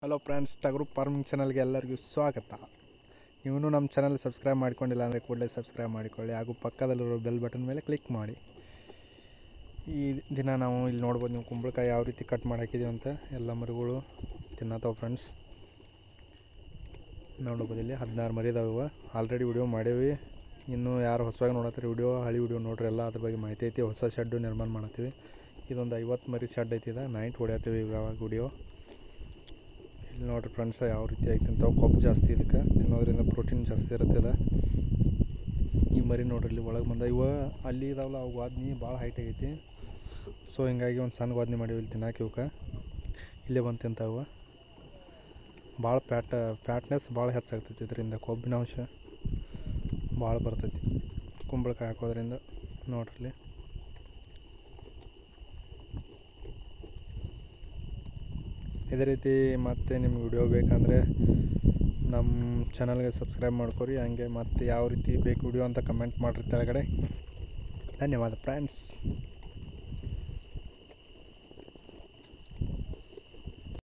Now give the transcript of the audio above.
hello friends ಟಗರು farming ಚಾನಲ್ಗೆ ಎಲ್ಲರಿಗೂ ಸ್ವಾಗತ ನೀವು ನಮ್ಮ ಚಾನಲ್ ಸಬ್ಸ್ಕ್ರೈಬ್ ಮಾಡ್ಕೊಂಡಿಲ್ಲ ಅಂದರೆ ಕೂಡಲೇ ಸಬ್ಸ್ಕ್ರೈಬ್ ಮಾಡಿಕೊಳ್ಳಿ ಹಾಗೂ ಪಕ್ಕದಲ್ಲಿರೋ ಬೆಲ್ ಬಟನ್ ಮೇಲೆ ಕ್ಲಿಕ್ ಮಾಡಿ ಈ ದಿನ ನಾವು ಇಲ್ಲಿ ನೋಡ್ಬೋದು ನೀವು ಕುಂಬಳಕಾಯಿ ಯಾವ ರೀತಿ ಕಟ್ ಮಾಡಿ ಹಾಕಿದ್ದೀವಿ ಅಂತ ಎಲ್ಲ ಮರಿಗಳು ತಿನ್ನತ್ತಾವ ಫ್ರೆಂಡ್ಸ್ ನೋಡ್ಬೋದು ಇಲ್ಲಿ ಹದಿನಾರು ಮರಿ ಇದಾವೆ ಆಲ್ರೆಡಿ ವಿಡಿಯೋ ಮಾಡೇವಿ ಇನ್ನು ಯಾರು ಹೊಸವಾಗಿ ನೋಡತ್ತೀರಿ ವಿಡಿಯೋ ಹಳಿ ವಿಡಿಯೋ ನೋಡ್ರಿ ಎಲ್ಲ ಅದ್ರ ಬಗ್ಗೆ ಮಾಹಿತಿ ಐತಿ ಹೊಸ ಶೆಡ್ಡು ನಿರ್ಮಾಣ ಮಾಡತ್ತೀವಿ ಇದೊಂದು ಐವತ್ತು ಮರಿ ಶೆಡ್ ಐತಿ ಇದು ನೈಟ್ ಹೊಡ್ಯತ್ತೀವಿ ಇವಾಗ ವಿಡಿಯೋ ಇಲ್ಲಿ ನೋಡ್ರಿ ಫ್ರೆಂಡ್ಸ್ ಯಾವ ರೀತಿ ಆಗಿ ತಿಂತಾವೆ ಕೊಬ್ಬು ಜಾಸ್ತಿ ಇದಕ್ಕೆ ತಿನ್ನೋದ್ರಿಂದ ಪ್ರೋಟೀನ್ ಜಾಸ್ತಿ ಇರುತ್ತೆ ಈ ಮರಿ ನೋಡ್ರಿ ಇಲ್ಲಿ ಒಳಗೆ ಬಂದ ಇವ ಅಲ್ಲಿ ಇದಾವಲ್ಲ ಅವು ವಾದ್ನಿ ಭಾಳ ಹೈಟ್ ಆಗೈತಿ ಸೊ ಹಿಂಗಾಗಿ ಒಂದು ಸಣ್ಣ ವಾದ್ನಿ ಮಾಡೀವಿ ಇಲ್ಲಿ ತಿನ್ನಾಕ ಇವಕ್ಕೆ ಇಲ್ಲೇ ಬಂದು ತಿಂತಾವ ಭಾಳ ಫ್ಯಾಟ್ ಫ್ಯಾಟ್ನೆಸ್ ಭಾಳ ಹೆಚ್ಚಾಗ್ತೈತಿ ಇದರಿಂದ ಕೊಬ್ಬಿನ ಅಂಶ ಭಾಳ ಬರ್ತೈತಿ ಕುಂಬಳಕಾಯಿ ಹಾಕೋದ್ರಿಂದ ನೋಡ್ರಿ ಇಲ್ಲಿ ಇದೇ ರೀತಿ ಮತ್ತೆ ನಿಮ್ಗೆ ವಿಡಿಯೋ ಬೇಕಂದರೆ ನಮ್ಮ ಚಾನಲ್ಗೆ ಸಬ್ಸ್ಕ್ರೈಬ್ ಮಾಡ್ಕೊರಿ ಹಂಗೆ ಮತ್ತೆ ಯಾವ ರೀತಿ ಬೇಕು ವಿಡಿಯೋ ಅಂತ ಕಮೆಂಟ್ ಮಾಡಿರಿ ಕೆಳಗಡೆ ಧನ್ಯವಾದ ಫ್ರೆಂಡ್ಸ್